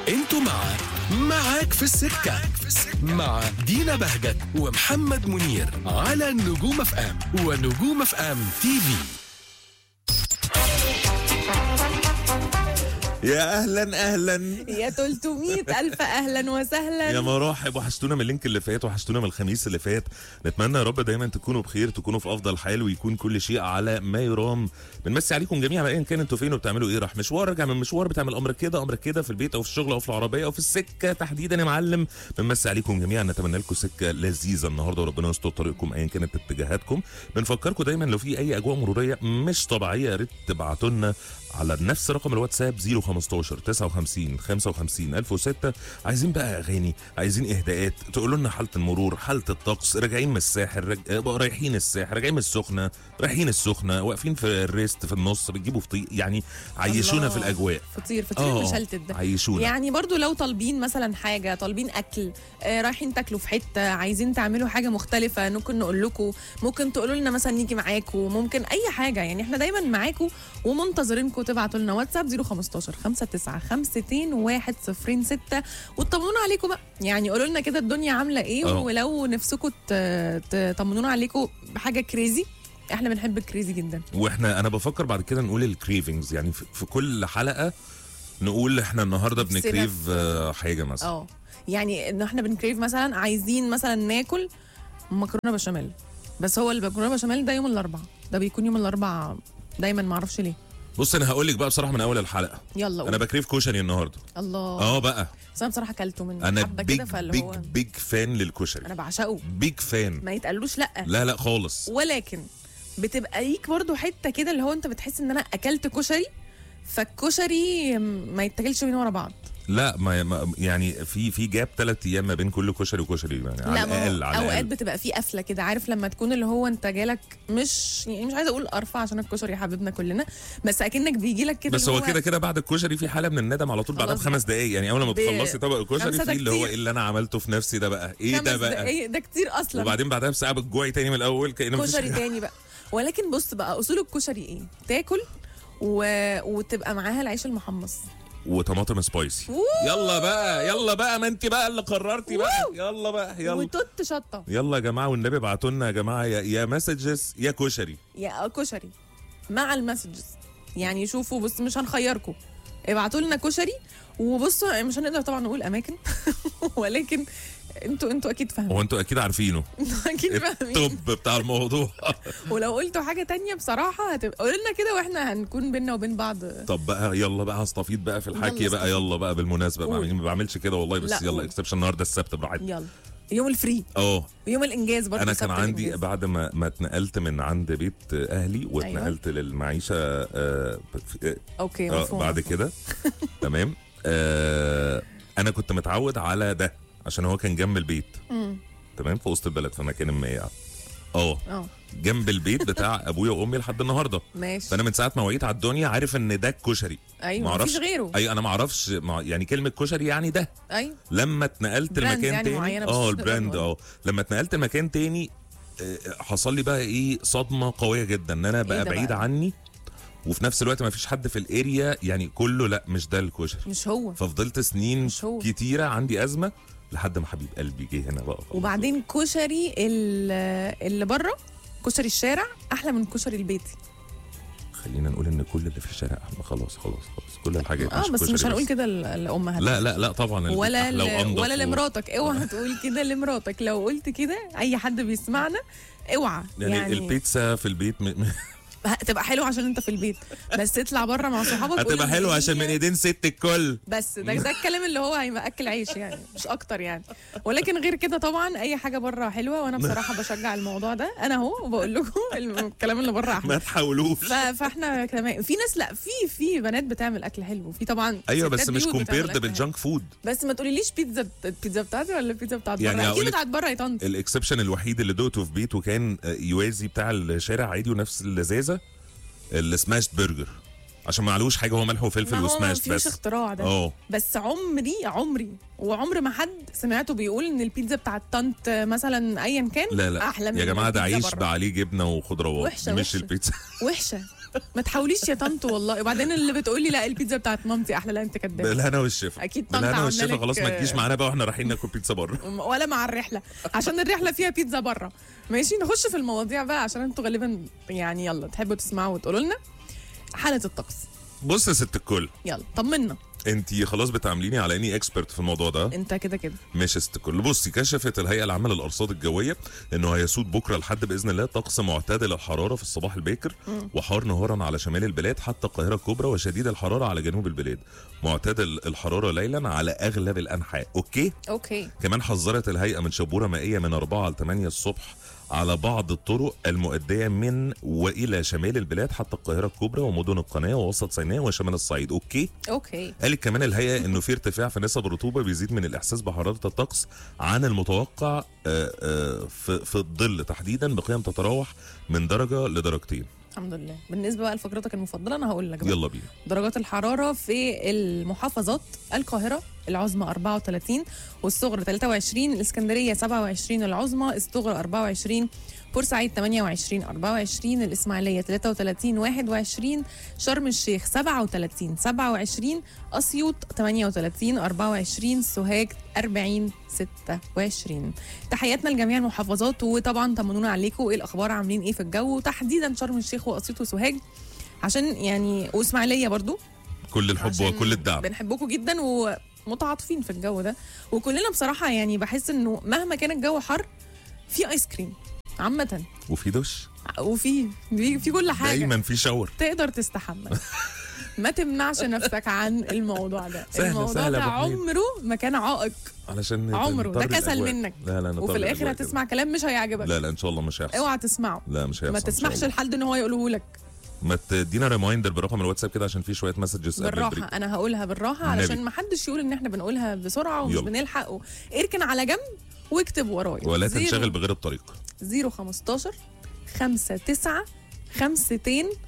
انتوا مع معاك في السكة مع دينا بهجت ومحمد منير على نجوم اف ام ونجوم اف ام تي في يا اهلا اهلا يا 300 ألف أهلا وسهلا يا مراحب وحشتونا من اللينك اللي فات وحشتونا من الخميس اللي فات نتمنى يا رب دايما تكونوا بخير تكونوا في افضل حال ويكون كل شيء على ما يرام بنمسي عليكم جميعا ايا كان انتوا فين وبتعملوا ايه راح مشوار راجع من مشوار بتعمل امر كده امر كده في البيت او في الشغل او في العربيه او في السكه تحديدا يا معلم بنمسي عليكم جميعا نتمنى لكم سكه لذيذه النهارده وربنا يستر طريقكم ايا كانت اتجاهاتكم بنفكركم دايما لو في اي اجواء مروريه مش طبيعيه يا ريت تبعتوا لنا على نفس رقم الواتساب 015 59 55 1006 عايزين بقى اغاني عايزين اهداءات تقولوا لنا حاله المرور حاله الطقس راجعين من الساحل رج... آه، رايحين الساحل راجعين من السخنه رايحين السخنه واقفين في الريست في النص بتجيبوا فطير يعني عيشونا الله. في الاجواء فطير فطير آه، المشلتت ده عيشونا يعني برضو لو طالبين مثلا حاجة طالبين أكل آه رايحين تاكلوا في حتة عايزين تعملوا حاجة مختلفة ممكن نقول لكم ممكن تقولوا لنا مثلا نيجي معاكم ممكن أي حاجة يعني احنا دايما معاكم ومنتظرينكم تبعتوا لنا واتساب 015 59 52 106 وتطمنونا عليكم بقى يعني قولوا لنا كده الدنيا عاملة ايه آه. ولو نفسكم ت- تطمنونا عليكم بحاجة كريزي احنا بنحب الكريزي جدا واحنا انا بفكر بعد كده نقول الكريفنجز يعني في, في كل حلقه نقول احنا النهارده نفسنا بنكريف في- آه، حاجه مثلا اه يعني ان احنا بنكريف مثلا عايزين مثلا ناكل مكرونه بشاميل بس هو المكرونه بشاميل ده يوم الاربعاء ده بيكون يوم الاربعاء دايما ما اعرفش ليه بص انا هقول لك بقى بصراحه من اول الحلقه يلا انا قول. بكريف كشري النهارده الله اه بقى بس انا بصراحه اكلته من انا حبه بيج كده فاللي بيج هو بيج فان للكشري انا بعشقه بيج فان ما يتقالوش لا لا لا خالص ولكن بتبقى ليك برضو حته كده اللي هو انت بتحس ان انا اكلت كشري فالكشري ما يتاكلش بين ورا بعض لا ما ما- يعني في في جاب ثلاث ايام ما بين كل كشري وكشري يعني على لا ما هو الاقل على اوقات الاقل بتبقى في قفله كده عارف لما تكون اللي هو انت جالك مش يعني مش عايزه اقول ارفع عشان الكشري حبيبنا كلنا بس اكنك بيجي لك كده بس اللي هو كده كده بعد الكشري في حاله من الندم على طول بعدها خلاص بخمس دقائق يعني اول ما ب- بتخلصي طبق الكشري خمسة في ده اللي هو كتير. ايه اللي انا عملته في نفسي ده بقى ايه ده خمس بقى دقايق ده كتير اصلا وبعدين بعدها بساعه بتجوعي تاني من الاول كأنه مفيش كشري حاجة. تاني بقى ولكن بص بقى اصول الكشري ايه تاكل و... وتبقى معاها العيش المحمص وطماطم سبايسي أوه. يلا بقى يلا بقى ما انت بقى اللي قررتي بقى يلا بقى يلا وتوت شطه يلا يا جماعه والنبي ابعتوا لنا يا جماعه يا, يا مسجز يا كشري يا كشري مع المسجز يعني شوفوا بص مش هنخيركم ابعتوا لنا كشري وبصوا مش هنقدر طبعا نقول اماكن ولكن انتوا انتوا اكيد فاهمين هو انتوا اكيد عارفينه انتوا اكيد فاهمين الطب بتاع الموضوع ولو قلتوا حاجه تانية بصراحه هتبقى قولوا لنا كده واحنا هنكون بينا وبين بعض طب بقى يلا بقى هستفيد بقى في الحكي يلا بقى استفيد. يلا بقى بالمناسبه قول. ما بعملش كده والله بس لا، يلا قول. اكسبشن النهارده السبت براحتك يلا يوم الفري اه ويوم الانجاز برضه انا سبت كان عندي الإنجاز. بعد ما ما اتنقلت من عند بيت اهلي واتنقلت للمعيشه آه في- اوكي آه مفهوم بعد مفهوم. كده تمام آه انا كنت متعود على ده عشان هو كان جنب البيت مم. تمام في وسط البلد في مكان ما يعني اه اه جنب البيت بتاع ابويا وامي لحد النهارده ماشي فانا من ساعه ما وعيت على الدنيا عارف ان ده الكشري ايوه معرفش مفيش غيره اي انا ما اعرفش مع- يعني كلمه كشري يعني ده ايوه لما اتنقلت براند لمكان يعني تاني معينة بس اه مش نقدر البراند نقول. اه لما اتنقلت لمكان تاني آه، حصل لي بقى ايه صدمه قويه جدا ان انا بقى ده بعيد بقى؟ عني وفي نفس الوقت ما فيش حد في الاريا يعني كله لا مش ده الكشري مش هو ففضلت سنين مش هو. كتيره عندي ازمه لحد ما حبيب قلبي جه هنا بقى خلاص. وبعدين كشري ال- اللي بره كشري الشارع احلى من كشري البيتي خلينا نقول ان كل اللي في الشارع احنا خلاص خلاص خلاص كل الحاجات اه بس كشري مش هنقول كده ل- لامهات لا لا لا طبعا البيت ولا أحلى ل... وأنضف ولا و- لمراتك اوعى تقول كده لمراتك لو قلت كده اي حد بيسمعنا اوعى يعني, يعني البيتزا في البيت م... م- هتبقى حلوه عشان انت في البيت بس تطلع بره مع صحابك قول هتبقى إن حلوه هي- عشان من ايدين ست الكل بس ده ده الكلام اللي هو هيبقى اكل عيش يعني مش اكتر يعني ولكن غير كده طبعا اي حاجه بره حلوه وانا بصراحه بشجع الموضوع ده انا اهو وبقول لكم الكلام اللي بره احلى ما تحاولوش ف- فاحنا كمان في ناس لا في في بنات بتعمل اكل حلو في طبعا ايوه ستات بس مش بيوت بتعمل كومبيرد أكل حلو. بالجانك فود بس ما تقوليليش بيتزا البيتزا بتاعتي ولا البيتزا بتاعت يعني بره اكيد هقولك- بتاعت بره يا طنط الاكسبشن الوحيد اللي دقته في بيت وكان آه، يوازي بتاع الشارع عادي ونفس اللذاذه السماشت برجر عشان ما عليهوش حاجه هو ملح وفلفل ما هو وسماشت مفيش بس اختراع ده اه بس عمري عمري وعمر ما حد سمعته بيقول ان البيتزا بتاعت طنط مثلا ايا كان لا لا احلى من يا جماعه ده البيتزا عيش بره. بعليه جبنه وخضروات وحشة، مش وحشة. البيتزا وحشه ما تحاوليش يا طنط والله وبعدين اللي بتقولي لا البيتزا بتاعت مامتي احلى لا انت كداب بالهنا والشفا أكيد طنط بالهنا عاملة والشفا لك- خلاص ما تجيش معانا بقى واحنا رايحين ناكل بيتزا بره ولا مع الرحله عشان الرحله فيها بيتزا بره ماشي نخش في المواضيع بقى عشان انتوا غالبا يعني يلا تحبوا تسمعوا وتقولوا لنا حاله الطقس بص يا ست الكل يلا طمنا انت خلاص بتعامليني على اني اكسبرت في الموضوع ده انت كده كده ماشي يا ست الكل بصي كشفت الهيئه العامه للارصاد الجويه انه هيسود بكره لحد باذن الله طقس معتدل الحراره في الصباح الباكر وحار نهارا على شمال البلاد حتى القاهره الكبرى وشديد الحراره على جنوب البلاد معتدل الحراره ليلا على اغلب الانحاء اوكي اوكي كمان حذرت الهيئه من شبوره مائيه من 4 ل 8 الصبح على بعض الطرق المؤديه من والى شمال البلاد حتى القاهره الكبرى ومدن القناه ووسط سيناء وشمال الصعيد اوكي اوكي قالت كمان الهيئه انه في ارتفاع في نسب الرطوبه بيزيد من الاحساس بحراره الطقس عن المتوقع آه، آه، في في الظل تحديدا بقيم تتراوح من درجه لدرجتين الحمد لله بالنسبه بقى لفقرتك المفضله انا هقول لك بقى. يلا بينا درجات الحرارة في المحافظات القاهرة العظمى 34 والصغرى 23 الإسكندرية 27 العظمى الصغرى 24 بورسعيد 28 24 الإسماعيلية 33 21 شرم الشيخ 37 27 أسيوط 38 24 سوهاج 40 26 تحياتنا لجميع المحافظات وطبعا طمنونا عليكم ايه الاخبار عاملين ايه في الجو وتحديدا شرم الشيخ واسيوط وسوهاج عشان يعني واسماعيليه برضو كل الحب عشان وكل الدعم بنحبكم جدا ومتعاطفين في الجو ده وكلنا بصراحه يعني بحس انه مهما كان الجو حر في ايس كريم عامه وفي دش وفي في في كل حاجه دايما في شاور تقدر تستحمل ما تمنعش نفسك عن الموضوع ده سهلة- الموضوع سهلة ده يا أبو حميد. عمره ما كان عائق علشان عمره ده نطر كسل الأجواء. منك لا لا نطر وفي الاخر الأجواء هتسمع كلام مش هيعجبك كده. لا لا ان شاء الله مش هيحصل اوعى تسمعه لا مش هيحصل ما إن شاء تسمحش الله. لحد ان هو يقوله لك ما تدينا ريمايندر برقم الواتساب كده عشان في شويه مسجز قبل بالراحه البريك انا هقولها بالراحه النبي. علشان ما حدش يقول ان احنا بنقولها بسرعه ومش يلا. بنلحق و... اركن على جنب واكتب ورايا ولا زيرو- تنشغل بغير الطريق 015 5 9 5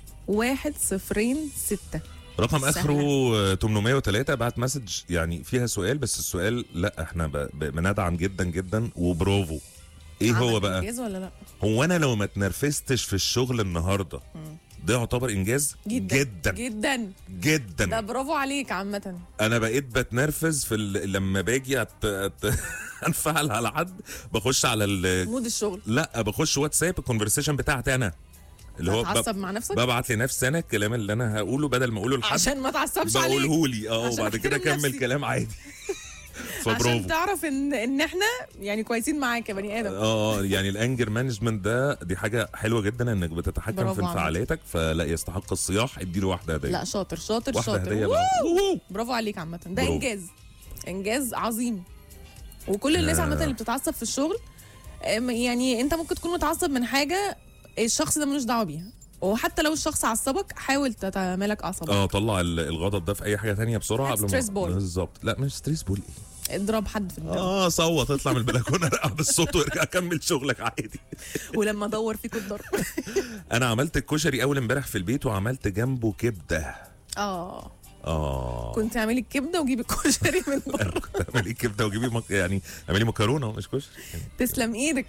1 0 6 رقم سهلة. اخره آه، 803 بعت مسج يعني فيها سؤال بس السؤال لا احنا ب- ب- بندعم جدا جدا وبرافو ايه هو بقى انجاز ولا لا هو انا لو ما اتنرفزتش في الشغل النهارده ده يعتبر انجاز جدا جدا جدا ده جدا برافو عليك عامه انا بقيت بتنرفز في ال... لما باجي أت... أت... انفعل على حد بخش على ال... مود الشغل لا بخش واتساب الكونفرسيشن بتاعتي انا اللي هو تتعصب مع نفسك ببعت لنفسي انا الكلام اللي انا هقوله بدل ما اقوله لحد عشان ما تعصبش عليك بقوله لي اه عشان وبعد كده أحترم اكمل نفسي. كلام عادي عشان فبرافو تعرف ان ان احنا يعني كويسين معاك يا بني ادم اه يعني الانجر مانجمنت ده دي حاجه حلوه جدا انك بتتحكم برافو في عليك. انفعالاتك فلا يستحق الصياح اديله واحده هديه لا شاطر شاطر واحده شاطر هديه ووو! بقى ووو. برافو عليك عامة ده برافو. إنجاز إنجاز عظيم وكل الناس آه. عامة اللي بتتعصب في الشغل أم، يعني أنت ممكن تكون متعصب من حاجة الشخص ده ملوش دعوة بيها وحتى لو الشخص عصبك حاول تتمالك أعصابك اه طلع ال- الغضب ده في اي حاجه تانية بسرعه هات قبل ستريس بول. بالظبط لا مش ستريس بول ايه اضرب حد في الدم اه صوت اطلع من البلكونه رقع بالصوت وارجع كمل شغلك عادي ولما ادور فيك الضرب انا عملت الكشري اول امبارح في البيت وعملت جنبه كبده اه اه كنت اعملي الكبده وجيبي الكشري من بره اعملي كبده وجيبي مك... يعني اعملي مكرونه مش كشري تسلم ايدك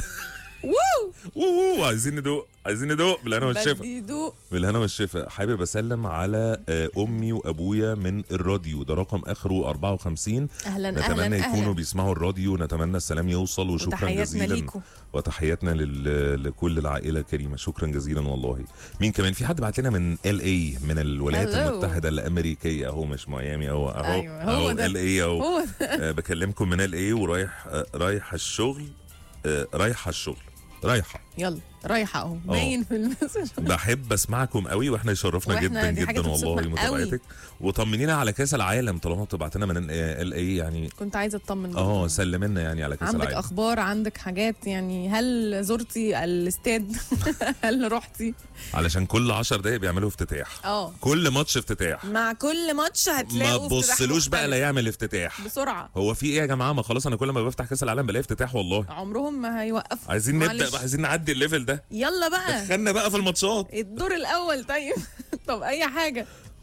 ووو ووو عايزين ندوق عايزين ندوق بالهنا والشفا بدي دوق بالهنا والشفا حابب اسلم على آه، امي وابويا من الراديو ده رقم اخره 54 اهلا نتمنى اهلا يكونوا اهلا بيسمعوا الراديو نتمنى السلام يوصل وشكرا وتحياتنا جزيلا ليكم وتحياتنا لل... لكل العائله الكريمه شكرا جزيلا والله مين كمان في حد بعت لنا من ال اي من الولايات Hello. المتحده الامريكيه اهو مش ميامي اهو اهو أيوة، هو ده. ال اي اهو هو آه، بكلمكم من ال اي ورايح آه، رايح الشغل آه، رايحه الشغل رايحه يلا رايحه اهو باين في المسج بحب اسمعكم قوي واحنا يشرفنا وإحنا جدا دي حاجة جدا والله تبسطنا قوي. متابعتك وطمنينا على كاس العالم طالما بتبعت لنا من ال اي يعني كنت عايزه اطمن اه برضه. سلمنا يعني على كاس عندك العالم اخبار عندك حاجات يعني هل زرتي الاستاد هل رحتي علشان كل 10 دقايق بيعملوا افتتاح اه كل ماتش افتتاح مع كل ماتش ما هتلاقوا افتتاح تبصلوش بقى لا مختلف. يعمل افتتاح بسرعه هو في ايه يا جماعه ما خلاص انا كل ما بفتح كاس العالم بلاقي افتتاح والله عمرهم ما هيوقفوا عايزين نبدا معلش. بقى عايزين نعدي الليفل ده يلا بقى دخلنا بقى في الماتشات الدور الاول طيب طب اي حاجه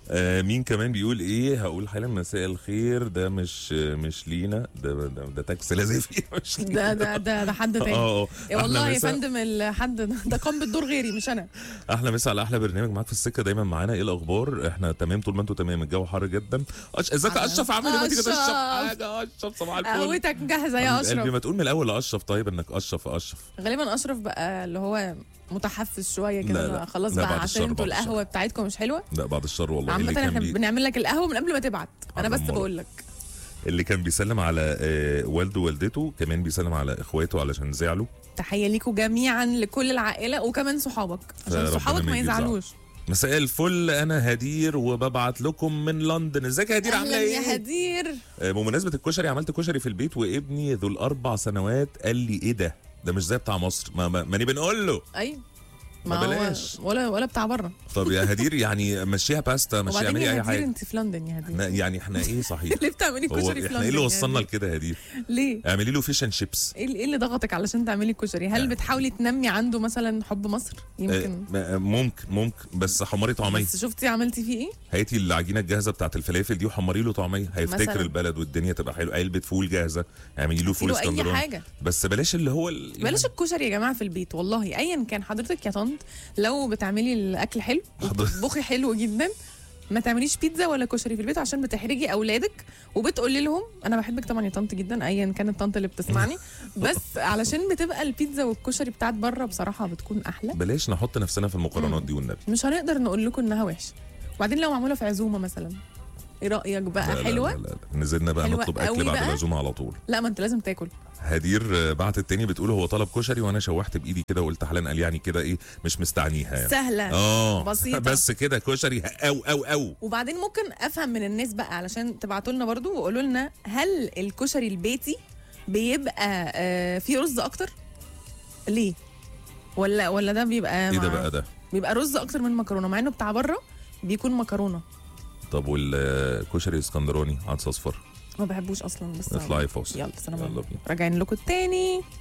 آه مين كمان بيقول ايه هقول حالا مساء الخير ده مش مش لينا ده ده, ده تاكس لازفي مش لينا. ده ده ده, ده حد تاني اه إيه والله أحلى يا مسا- فندم الحد ده- ده قام بالدور غيري مش انا احلى مسا على احلى برنامج معاك في السكه دايما معانا ايه الاخبار احنا تمام طول ما انتوا تمام الجو حر جدا أش... ازيك يا أهلا. اشرف عامل ايه ما تيجي تشرب أشرف. حاجه اشرف صباح الفل قهوتك جاهزه يا حبيب قلبي اشرف ما تقول من الاول لاشرف طيب انك اشرف يا اشرف غالبا اشرف بقى اللي هو متحفز شويه لا، كده لا. لا خلاص لا، بقى بعد عشان الشر، انتوا بعد الشر. القهوه بتاعتكم مش حلوه لا بعد الشر والله اللي عامة كان احنا بي... بنعمل لك القهوه من قبل ما تبعت انا بس عمال. بقول لك اللي كان بيسلم على آه، والده ووالدته كمان بيسلم على اخواته علشان زعلوا تحيه ليكم جميعا لكل العائله وكمان صحابك عشان فربنا صحابك ما ما يجيب يزعلوش مساء الفل انا هدير وببعت لكم من لندن ازيك يا هدير عامله اهلا ايه يا هدير آه، بمناسبه الكشري عملت كشري في البيت وابني ذو الاربع سنوات قال لي ايه ده ده مش زي بتاع مصر ما ما- ماني بنقول له ايوه ما هو بلاش. ولا ولا بتاع بره طب يا هدير يعني مشيها باستا مشيها وبعدين اعملي يا اي هدير حاجه انت في لندن يا احنا هدير يعني احنا ايه صحيح ليه بتعملي هو كشري في لندن احنا ايه اللي يا وصلنا هدير؟ لكده يا هدير ليه اعملي له فيش اند شيبس ايه ايه اللي ضغطك علشان تعملي كشري هل يعني- بتحاولي تنمي عنده مثلا حب مصر يمكن آه، ممكن ممكن بس حمري طعميه بس شفتي عملتي فيه ايه هاتي العجينه الجاهزه بتاعت الفلافل دي وحمري له طعميه هيفتكر مثلاً. البلد والدنيا تبقى حلوه علبه فول جاهزه اعملي له فول له اي اسكندراني حاجه بس بلاش اللي هو ال- بلاش الكشري يا جماعه في البيت والله ايا كان حضرتك يا طنط لو بتعملي الاكل حلو حضر- وبتطبخي حلو جدا ما تعمليش بيتزا ولا كشري في البيت عشان بتحرجي اولادك وبتقولي لهم انا بحبك طبعا يا طنط جدا ايا كانت الطنط اللي بتسمعني بس علشان بتبقى البيتزا والكشري بتاعت بره بصراحه بتكون احلى بلاش نحط نفسنا في المقارنات دي والنبي مش هنقدر نقول لكم انها وحشه وبعدين لو معموله في عزومه مثلا ايه رايك لا بقى لا حلوه لا لا لا. نزلنا بقى حلوة نطلب قوي اكل بعد بقى. العزومه على طول لا ما انت لازم تاكل هدير آه، بعت التاني بتقول هو طلب كشري وانا شوحت بايدي كده وقلت حالا قال يعني كده ايه مش مستعنيها يعني سهله اه بسيطة. بس كده كشري او او او وبعدين ممكن افهم من الناس بقى علشان تبعتوا لنا برضو وقولوا لنا هل الكشري البيتي بيبقى آه فيه رز اكتر ليه ولا ولا ده بيبقى ايه ده مع- بقى ده بيبقى رز اكتر من مكرونه مع انه بتاع بره بيكون مكرونه طب والكشري اسكندراني عدس اصفر ما بحبوش اصلا بس اطلعي فاصل يلا سلام يلا عليكم بينا راجعين لكم التاني